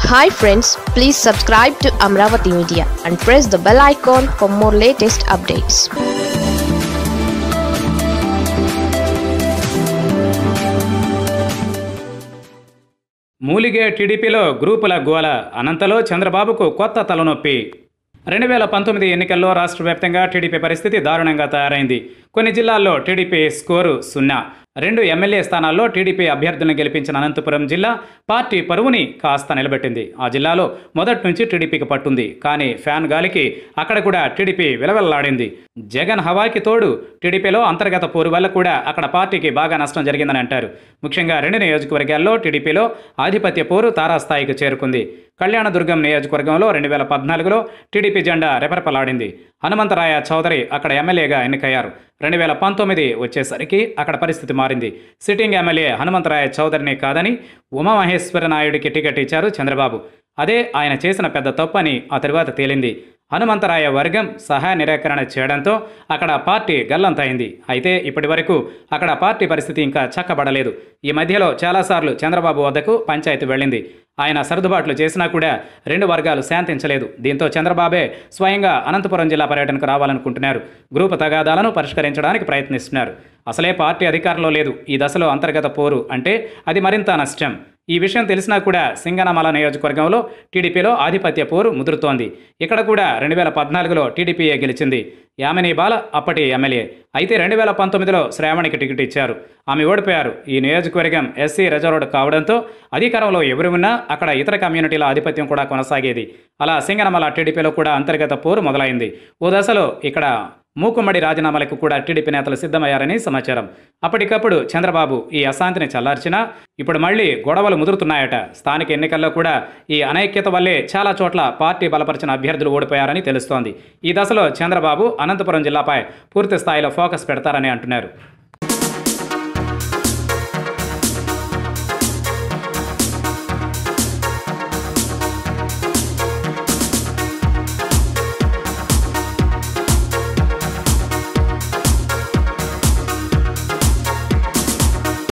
hi friends please subscribe to Amaravati media and press the bell icon for more latest updates మూలిగే టీడీపీలో గ్రూపుల గోల అనంతలో చంద్రబాబుకు కొత్త తలనొప్పి రెండు వేల పంతొమ్మిది ఎన్నికల్లో రాష్ట్ర వ్యాప్తంగా టీడీపీ పరిస్థితి దారుణంగా తయారైంది కొన్ని జిల్లాల్లో టీడీపీ స్కోరు సున్నా రెండు ఎమ్మెల్యే స్థానాల్లో టీడీపీ అభ్యర్థులను గెలిపించిన అనంతపురం జిల్లా పార్టీ పరువుని కాస్త నిలబెట్టింది ఆ జిల్లాలో మొదటి నుంచి టీడీపీకి పట్టుంది కానీ ఫ్యాన్ గాలికి అక్కడ కూడా టీడీపీ విలవెల్లాడింది జగన్ హవాకి తోడు టీడీపీలో అంతర్గత పోరు వల్ల కూడా అక్కడ పార్టీకి బాగా నష్టం జరిగిందని అంటారు ముఖ్యంగా రెండు నియోజకవర్గాల్లో టీడీపీలో ఆధిపత్య పోరు తారాస్థాయికి చేరుకుంది కళ్యాణదుర్గం నియోజకవర్గంలో రెండు వేల పద్నాలుగులో టీడీపీ జెండా రెపరెపలాడింది హనుమంతరాయ చౌదరి అక్కడ ఎమ్మెల్యేగా ఎన్నికయ్యారు రెండు వేల పంతొమ్మిది వచ్చేసరికి అక్కడ పరిస్థితి మారింది సిట్టింగ్ ఎమ్మెల్యే హనుమంతరాయ చౌదరిని కాదని ఉమామహేశ్వర నాయుడికి టికెట్ ఇచ్చారు చంద్రబాబు అదే ఆయన చేసిన పెద్ద తప్పని ఆ తరువాత తేలింది హనుమంతరాయ వర్గం సహాయ నిరాకరణ చేయడంతో అక్కడ పార్టీ గల్లంతైంది అయితే ఇప్పటి వరకు అక్కడ పార్టీ పరిస్థితి ఇంకా చక్కబడలేదు ఈ మధ్యలో చాలాసార్లు చంద్రబాబు వద్దకు పంచాయతీ వెళ్ళింది ఆయన సర్దుబాట్లు చేసినా కూడా రెండు వర్గాలు శాంతించలేదు దీంతో చంద్రబాబే స్వయంగా అనంతపురం జిల్లా పర్యటనకు రావాలనుకుంటున్నారు గ్రూపు తగాదాలను పరిష్కరించడానికి ప్రయత్నిస్తున్నారు అసలే పార్టీ అధికారంలో లేదు ఈ దశలో అంతర్గత పోరు అంటే అది మరింత నష్టం ఈ విషయం తెలిసినా కూడా సింగనమల నియోజకవర్గంలో టీడీపీలో ఆధిపత్య పోరు ముదురుతోంది ఇక్కడ కూడా రెండు వేల పద్నాలుగులో టీడీపీయే గెలిచింది యామిని బాల అప్పటి ఎమ్మెల్యే అయితే రెండు వేల పంతొమ్మిదిలో శ్రావణికి టికెట్ ఇచ్చారు ఆమె ఓడిపోయారు ఈ నియోజకవర్గం ఎస్సీ రిజర్వ్డ్ కావడంతో అధికారంలో ఎవరు ఉన్నా అక్కడ ఇతర కమ్యూనిటీల ఆధిపత్యం కూడా కొనసాగేది అలా సింగనమల టీడీపీలో కూడా అంతర్గత పోరు మొదలైంది ఓ దశలో ఇక్కడ మూకుమ్మడి రాజీనామాలకు కూడా టీడీపీ నేతలు సిద్ధమయ్యారని సమాచారం అప్పటికప్పుడు చంద్రబాబు ఈ అశాంతిని చల్లార్చినా ఇప్పుడు మళ్ళీ గొడవలు ముదురుతున్నాయట స్థానిక ఎన్నికల్లో కూడా ఈ అనైక్యత వల్లే చాలా చోట్ల పార్టీ బలపరిచిన అభ్యర్థులు ఓడిపోయారని తెలుస్తోంది ఈ దశలో చంద్రబాబు అనంతపురం జిల్లాపై పూర్తి స్థాయిలో ఫోకస్ పెడతారని అంటున్నారు